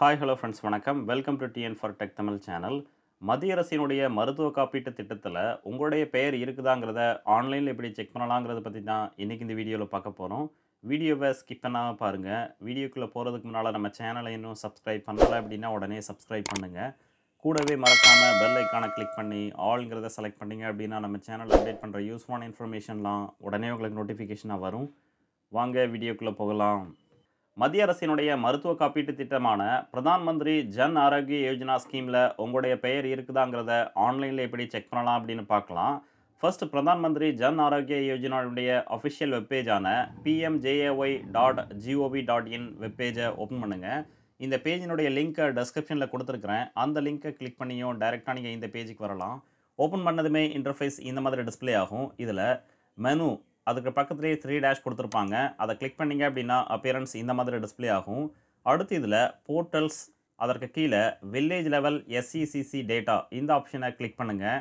hi hello friends வணக்கம் welcome to TN for tech Tamil channel மத்திய அரசினுடைய மருத்துவ காப்பீட்டு திட்டத்தில் உங்களுடைய பெயர் இருக்குதாங்கிறத ஆன்லைனில் எப்படி செக் பண்ணலாங்கிறத பற்றி தான் இன்றைக்கி இந்த வீடியோவில் பார்க்க போகிறோம் வீடியோவை ஸ்கிப் பண்ணாமல் பாருங்கள் வீடியோக்குள்ளே போகிறதுக்கு முன்னால் நம்ம சேனலை இன்னும் சப்ஸ்கிரைப் பண்ணலை அப்படின்னா உடனே சப்ஸ்கிரைப் பண்ணுங்கள் கூடவே மறக்காமல் பெல் ஐக்கானை கிளிக் பண்ணி ஆல்ங்கிறத செலக்ட் பண்ணிங்க அப்படின்னா நம்ம சேனலில் அப்டேட் பண்ணுற யூஸ்ஃபுல்லான இன்ஃபர்மேஷன்லாம் உடனே உங்களுக்கு நோட்டிஃபிகேஷனாக வரும் வாங்க வீடியோக்குள்ளே போகலாம் மத்திய அரசினுடைய மருத்துவ காப்பீட்டு திட்டமான பிரதான் மந்திரி ஜன் ஆரோக்கிய யோஜனா ஸ்கீமில் உங்களுடைய பெயர் இருக்குதாங்கிறத ஆன்லைனில் எப்படி செக் பண்ணலாம் அப்படின்னு பார்க்கலாம் ஃபர்ஸ்ட் பிரதான் மந்திரி ஜன் ஆரோக்கிய யோஜனாவுடைய அஃபிஷியல் வெப்பேஜான PMJAY dot gov dot in வெப்பேஜை ஓப்பன் பண்ணுங்கள் இந்த பேஜினுடைய லிங்க்கை டெஸ்கிரிப்ஷனில் கொடுத்துருக்குறேன் அந்த லிங்க்கை கிளிக் பண்ணியும் டைரெக்டாக நீங்கள் இந்த பேஜுக்கு வரலாம் ஓப்பன் பண்ணதுமே இன்டர்ஃபேஸ் இந்த மாதிரி டிஸ்ப்ளே ஆகும் இதில் மெனு அதுக்கு பக்கத்துலேயே த்ரீ டேஷ் கொடுத்துருப்பாங்க அதை கிளிக் பண்ணீங்க அப்படின்னா அப்பியரன்ஸ் இந்த மாதிரி டிஸ்ப்ளே ஆகும் அடுத்து இதில் போர்ட்டல்ஸ் அதற்கு கீழே வில்லேஜ் லெவல் எஸ்சிசிசி டேட்டா இந்த ஆப்ஷனை கிளிக் பண்ணுங்கள்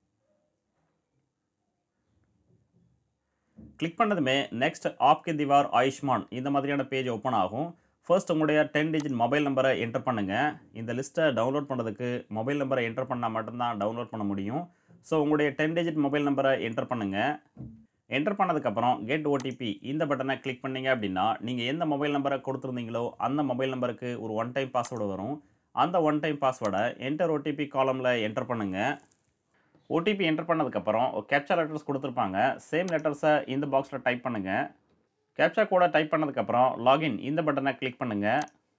கிளிக் பண்ணதுமே நெக்ஸ்ட் ஆப்கே திவார் ஆயுஷ்மான் இந்த மாதிரியான பேஜ் ஓப்பன் ஆகும் ஃபர்ஸ்ட் உங்களுடைய டென் டிஜிட் மொபைல் நம்பரை என்டர் பண்ணுங்கள் இந்த லிஸ்ட்டை டவுன்லோட் பண்ணுறதுக்கு மொபைல் நம்பரை என்டர் பண்ணால் மட்டும்தான் டவுன்லோட் பண்ண முடியும் ஸோ உங்களுடைய டென் டிஜிட் மொபைல் நம்பரை என்டர் பண்ணுங்கள் என்டர் பண்ணதுக்கப்புறம் கெட் ஓடிபி இந்த பட்டனை கிளிக் பண்ணீங்க அப்படின்னா நீங்கள் எந்த மொபைல் நம்பரை கொடுத்துருந்தீங்களோ அந்த மொபைல் நம்பருக்கு ஒரு ஒன் டைம் பாஸ்வேர்டு வரும் அந்த ஒன் டைம் பாஸ்வேர்டை என்டர் ஓடிபி காலமில் என்டர் பண்ணுங்கள் ஓடிபி என்டர் பண்ணதுக்கப்புறம் கேப்சா லெட்டர்ஸ் கொடுத்துருப்பாங்க சேம் லெட்டர்ஸை இந்த பாக்ஸில் டைப் பண்ணுங்கள் கேப்சா கோடை டைப் பண்ணதுக்கப்புறம் லாகின் இந்த பட்டனை கிளிக் பண்ணுங்கள்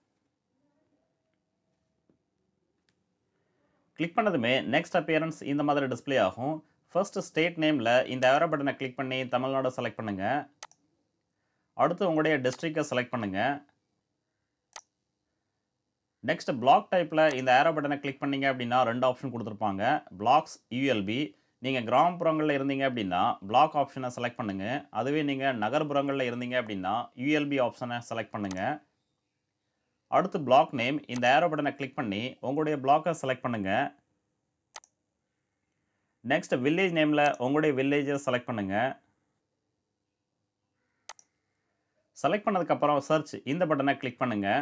கிளிக் பண்ணதுமே நெக்ஸ்ட் அப்பியரன்ஸ் இந்த மாதிரி டிஸ்ப்ளே ஆகும் ஃபர்ஸ்ட் ஸ்டேட் நேமில் இந்த ஏரோ பட்டனை கிளிக் பண்ணி தமிழ்நாடு செலக்ட் பண்ணுங்கள் அடுத்து உங்களுடைய டிஸ்ட்ரிக்டை செலக்ட் பண்ணுங்கள் நெக்ஸ்ட் பிளாக் டைப்பில் இந்த ஏரோ பட்டனை கிளிக் பண்ணீங்க அப்படின்னா ரெண்டு ஆப்ஷன் கொடுத்துருப்பாங்க பிளாக்ஸ் யூஎல்பி நீங்கள் கிராமப்புறங்களில் இருந்தீங்க அப்படின்னா பிளாக் ஆப்ஷனை செலக்ட் பண்ணுங்கள் அதுவே நீங்கள் நகர்ப்புறங்களில் இருந்தீங்க அப்படின்னா யூஎல்பி ஆப்ஷனை செலக்ட் பண்ணுங்கள் அடுத்து பிளாக் நேம் இந்த ஏரோ பட்டனை கிளிக் பண்ணி உங்களுடைய பிளாக்கை செலக்ட் பண்ணுங்கள் நெக்ஸ்ட் வில்லேஜ் நேமில் உங்களுடைய வில்லேஜை செலக்ட் பண்ணுங்கள் செலக்ட் பண்ணதுக்கப்புறம் சர்ச் இந்த பட்டனை கிளிக் பண்ணுங்கள்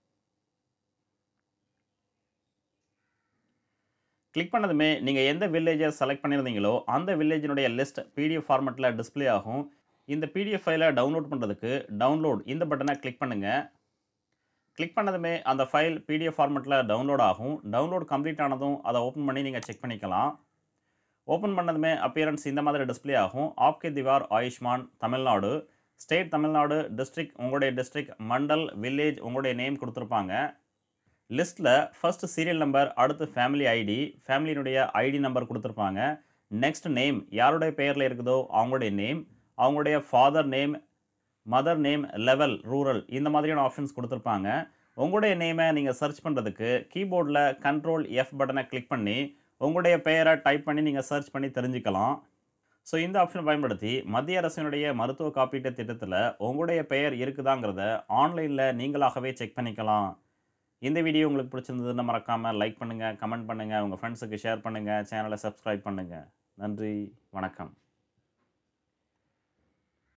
கிளிக் பண்ணதுமே நீங்கள் எந்த வில்லேஜை செலக்ட் பண்ணியிருந்தீங்களோ அந்த வில்லேஜினுடைய லிஸ்ட் பிடிஎஃப் ஃபார்மெட்டில் டிஸ்ப்ளே ஆகும் இந்த பிடிஎஃப் ஃபைலை டவுன்லோட் பண்ணுறதுக்கு டவுன்லோட் இந்த பட்டனை கிளிக் பண்ணுங்கள் கிளிக் பண்ணதுமே அந்த ஃபைல் பிடிஎஃப் ஃபார்மெட்டில் டவுன்லோட் ஆகும் டவுன்லோட் கம்ப்ளீட் ஆனதும் அதை ஓப்பன் பண்ணி நீங்கள் செக் பண்ணிக்கலாம் ஓப்பன் பண்ணதுமே அப்பியரன்ஸ் இந்த மாதிரி டிஸ்ப்ளே ஆகும் ஆப்கே திவார் ஆயுஷ்மான் தமிழ்நாடு ஸ்டேட் தமிழ்நாடு டிஸ்ட்ரிக்ட் உங்களுடைய டிஸ்ட்ரிக்ட் மண்டல் வில்லேஜ் உங்களுடைய நேம் கொடுத்துருப்பாங்க லிஸ்ட்டில் ஃபர்ஸ்ட் சீரியல் நம்பர் அடுத்து ஃபேமிலி ஐடி ஃபேமிலியினுடைய ஐடி நம்பர் கொடுத்துருப்பாங்க நெக்ஸ்ட் நேம் யாருடைய பெயரில் இருக்குதோ அவங்களுடைய நேம் அவங்களுடைய father name mother name level rural இந்த மாதிரியான ஆப்ஷன்ஸ் கொடுத்துருப்பாங்க உங்களுடைய நேமை நீங்கள் சர்ச் பண்ணுறதுக்கு கீபோர்டில் கண்ட்ரோல் எஃப் பட்டனை கிளிக் பண்ணி உங்களுடைய பெயரை டைப் பண்ணி நீங்கள் சர்ச் பண்ணி தெரிஞ்சுக்கலாம் ஸோ இந்த ஆப்ஷன் பயன்படுத்தி மத்திய அரசினுடைய மருத்துவ காப்பீட்டு திட்டத்தில் உங்களுடைய பெயர் இருக்குதாங்கிறத ஆன்லைனில் நீங்களாகவே செக் பண்ணிக்கலாம் இந்த வீடியோ உங்களுக்கு பிடிச்சிருந்ததுன்னு மறக்காமல் லைக் பண்ணுங்கள் கமெண்ட் பண்ணுங்கள் உங்கள் ஃப்ரெண்ட்ஸுக்கு ஷேர் பண்ணுங்கள் சேனலை சப்ஸ்கிரைப் பண்ணுங்கள் நன்றி வணக்கம்